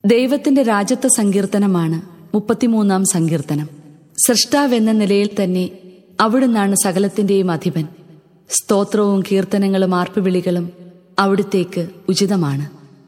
ദൈവത്തിന്റെ രാജത്വ സങ്കീർത്തനമാണ് മുപ്പത്തിമൂന്നാം സങ്കീർത്തനം സൃഷ്ടാവെന്ന നിലയിൽ തന്നെ അവിടുന്നാണ് സകലത്തിന്റെയും അധിപൻ സ്തോത്രവും കീർത്തനങ്ങളും ആർപ്പുവിളികളും അവിടുത്തേക്ക് ഉചിതമാണ്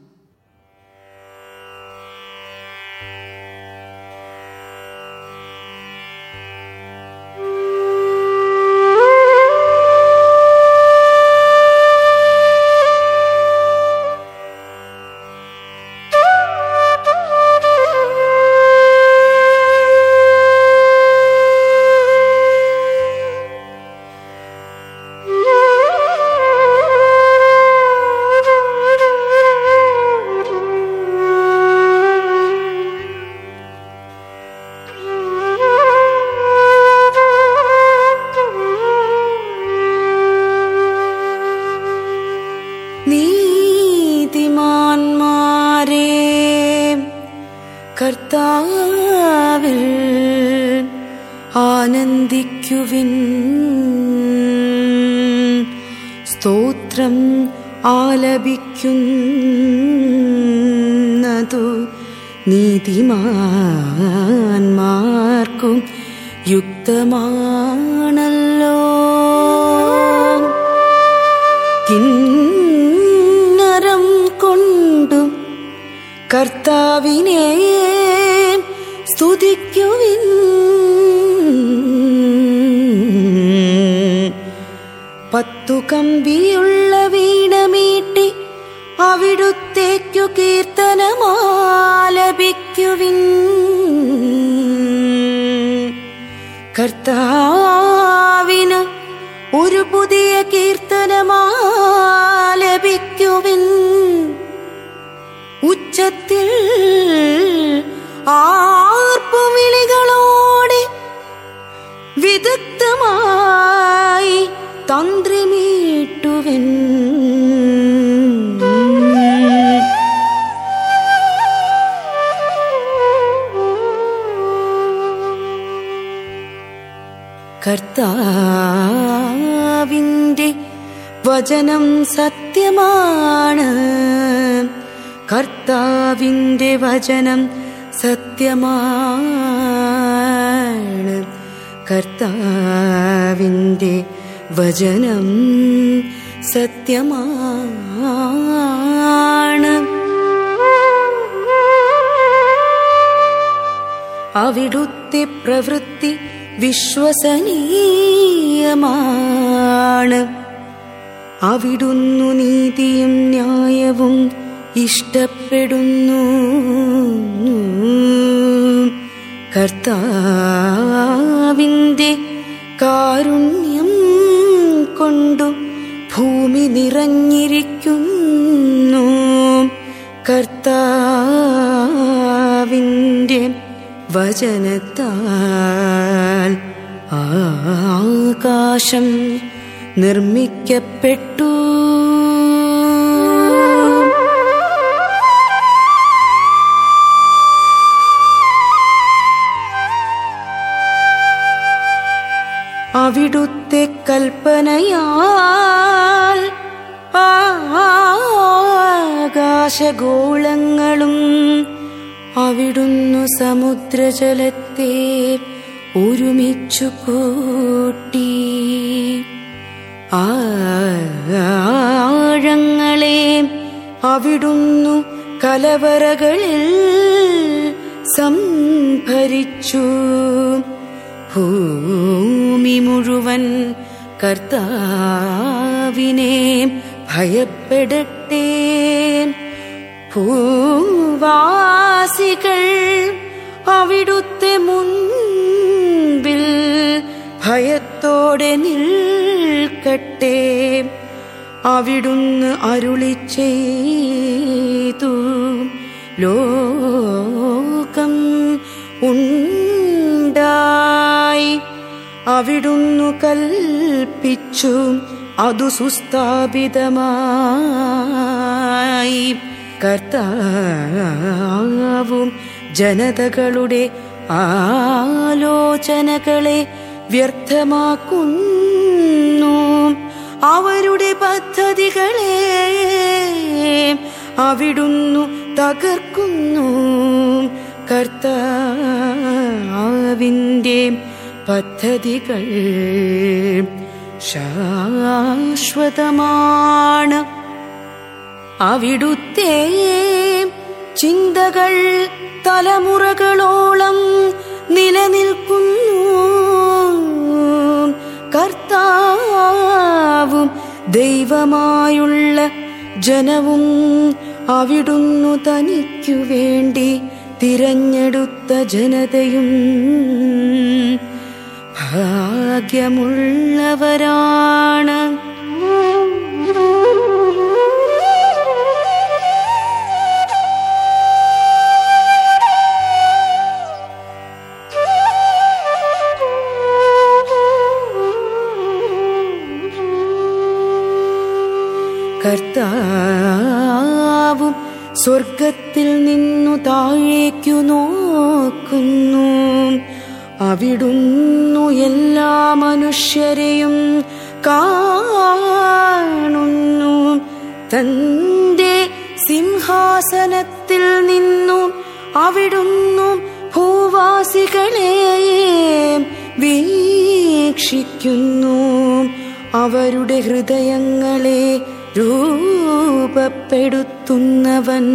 നീതിമാന്മാരെ കർത്താവിൽ ആനന്ദിക്കുവിൻ സ്തോത്രം ആലപിക്കുന്നതു നീതിമാന്മാർക്കും യുക്തമാണല്ലോ കിന്നരം കൊണ്ടും കർത്താവിനെ സ്തുതിക്കുവിൻ പത്തു കമ്പിയുള്ള വീണമീട്ടി അവിടുത്തേക്കു കീർത്തനമാലപിക്കുവിൻ കർത്താവിന് ഒരു പുതിയ കീർത്തനമാലപിക്കുവിൻ ഉച്ചത്തിൽ ആർപ്പുവിളികളോടെ വിദഗ്ധമായി തന്ത്രിമീട്ടുവിൻ കർത്താവിൻ്റെ വചനം സത്യമാണ് കർത്താവിൻ്റെ വചനം സത്യമാണ് കർത്താവിൻ്റെ വചനം സത്യമാണ് അവിടുത്തെ പ്രവൃത്തി വിശ്വസനീയമാണ് അവിടുന്നു നീതിയും ന്യായവും ഇഷ്ടപ്പെടുന്നു കർത്താവിൻ്റെ കാരുണ്യം കൊണ്ടു ഭൂമി നിറഞ്ഞിരിക്കുന്നു കർത്താവിൻ്റെ വചനത്താൽ ആകാശം നിർമ്മിക്കപ്പെട്ടു അവിടുത്തെ കൽപ്പനയാൽ ആകാശഗോളങ്ങളും അവിടുന്നു സമുദ്രജലത്തെ ഒരുമിച്ചു കൂട്ടി ആഴങ്ങളെ അവിടുന്നു കലവറകളിൽ സംഭരിച്ചു ഭൂമി മുഴുവൻ കർത്താവിനെ ഭയപ്പെടട്ടെ ഭൂവാസികൾ അവിടുത്തെ മുൻപിൽ ഭയത്തോടെ നിൽക്കട്ടെ അവിടുന്ന് അരുളി ചെയ്തു ലോകം ഉണ്ടായി അവിടുന്നു കൽപ്പിച്ചു അതു സുസ്ഥാപിതമായി കർത്താവും ജനതകളുടെ ആലോചനകളെ വ്യർത്ഥമാക്കുന്നു അവരുടെ പദ്ധതികളെ അവിടുന്നു തകർക്കുന്നു കർത്താവിൻ്റെ പദ്ധതികൾ ശാശ്വതമാണ് അവിടുത്തെ ചിന്തകൾ തലമുറകളോളം നിലനിൽക്കുന്നു കർത്താവും ദൈവമായുള്ള ജനവും അവിടുന്നു തനിക്കു വേണ്ടി തിരഞ്ഞെടുത്ത ജനതയും ഭാഗ്യമുള്ളവരാണ് കർത്താവും സ്വർഗത്തിൽ നിന്നു താഴേക്കു നോക്കുന്നു അവിടുന്നു എല്ലാ മനുഷ്യരെയും കാണുന്നു തന്റെ സിംഹാസനത്തിൽ നിന്നു അവിടുന്നു ഭൂവാസികളെ വീക്ഷിക്കുന്നു അവരുടെ ഹൃദയങ്ങളെ രൂപപ്പെടുത്തുന്നവൻ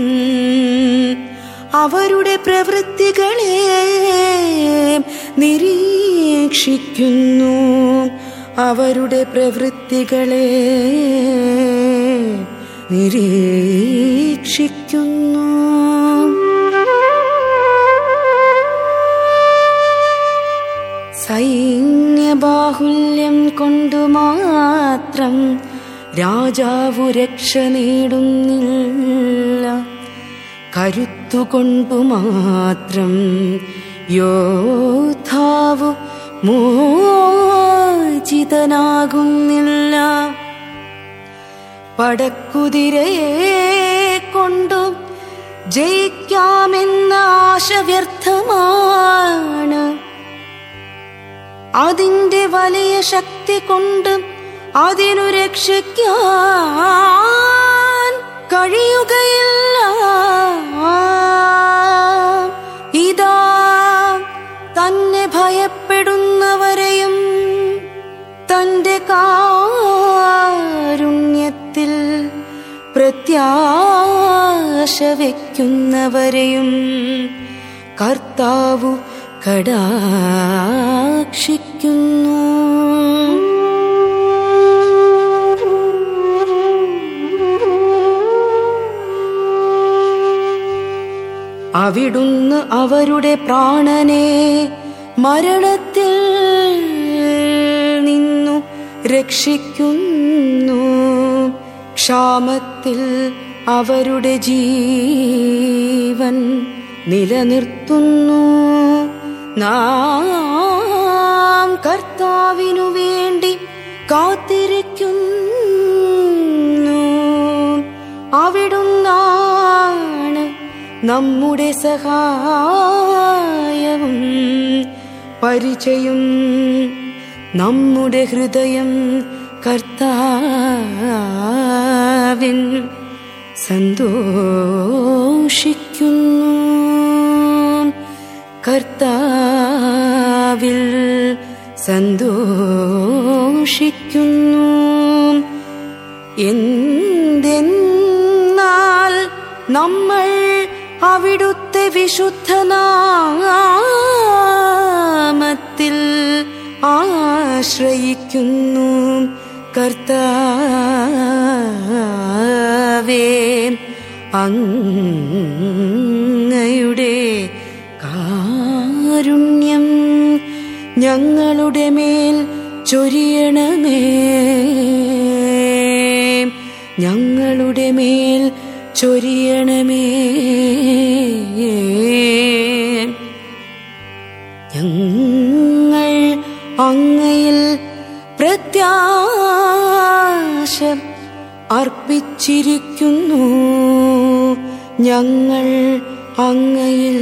അവരുടെ പ്രവൃത്തികളെ നിരീക്ഷിക്കുന്നു അവരുടെ പ്രവൃത്തികളെ നിരീക്ഷിക്കുന്നു സൈന്യബാഹുല്യം കൊണ്ടു മാത്രം രാജാവു രക്ഷ നേടുന്നില്ല കരുത്തുകൊണ്ടു മാത്രം യോദ്ധാവു മോചിതനാകുന്നില്ല പടക്കുതിരയെ കൊണ്ടു ജയിക്കാമെന്ന ആശ വ്യർത്ഥമാണ് അതിന്റെ വലിയ ശക്തി കൊണ്ട് അതിനു രക്ഷിക്കാൻ കഴിയുകയില്ല ഇതാ തന്നെ ഭയപ്പെടുന്നവരെയും തന്റെ കാരുണ്യത്തിൽ പ്രത്യാശ വയ്ക്കുന്നവരെയും കർത്താവു കടാക്ഷിക്കുന്നു അവിടുന്ന് അവരുടെ പ്രാണനെ മരണത്തിൽ നിന്നു രക്ഷിക്കുന്നു ക്ഷാമത്തിൽ അവരുടെ ജീവൻ നിലനിർത്തുന്നു നാം കർത്താവിനു വേണ്ടി കാത്തിരിക്കുന്നു അവിടുന്നാണ് നമ്മുടെ സഹായവും പരിചയം നമ്മുടെ ഹൃദയം കർത്താവിൻ സന്തോഷിക്കുന്നു കർത്താവിൽ സന്തോഷിക്കുന്നു എന്തെന്നാൽ നമ്മൾ അവിടുത്തെ വിശുദ്ധനാമത്തിൽ ആശ്രയിക്കുന്നു കർത്താവേ അങ്ങയുടെ കാരുണ്യം ഞങ്ങളുടെ മേൽ ചൊരിയണമേ ഞങ്ങളുടെ മേൽ ചൊരിയണമേ ഞങ്ങൾ അങ്ങയിൽ പ്രത്യാശ അർപ്പിച്ചിരിക്കുന്നു ഞങ്ങൾ അങ്ങയിൽ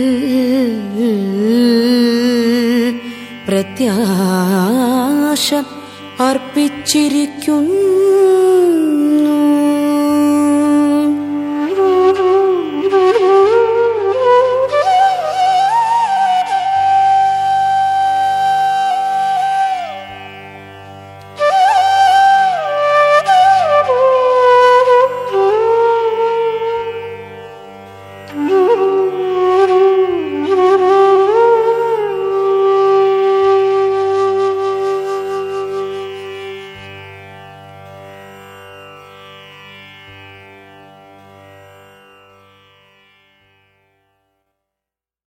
പ്രത്യാശ അർപ്പിച്ചിരിക്കുന്നു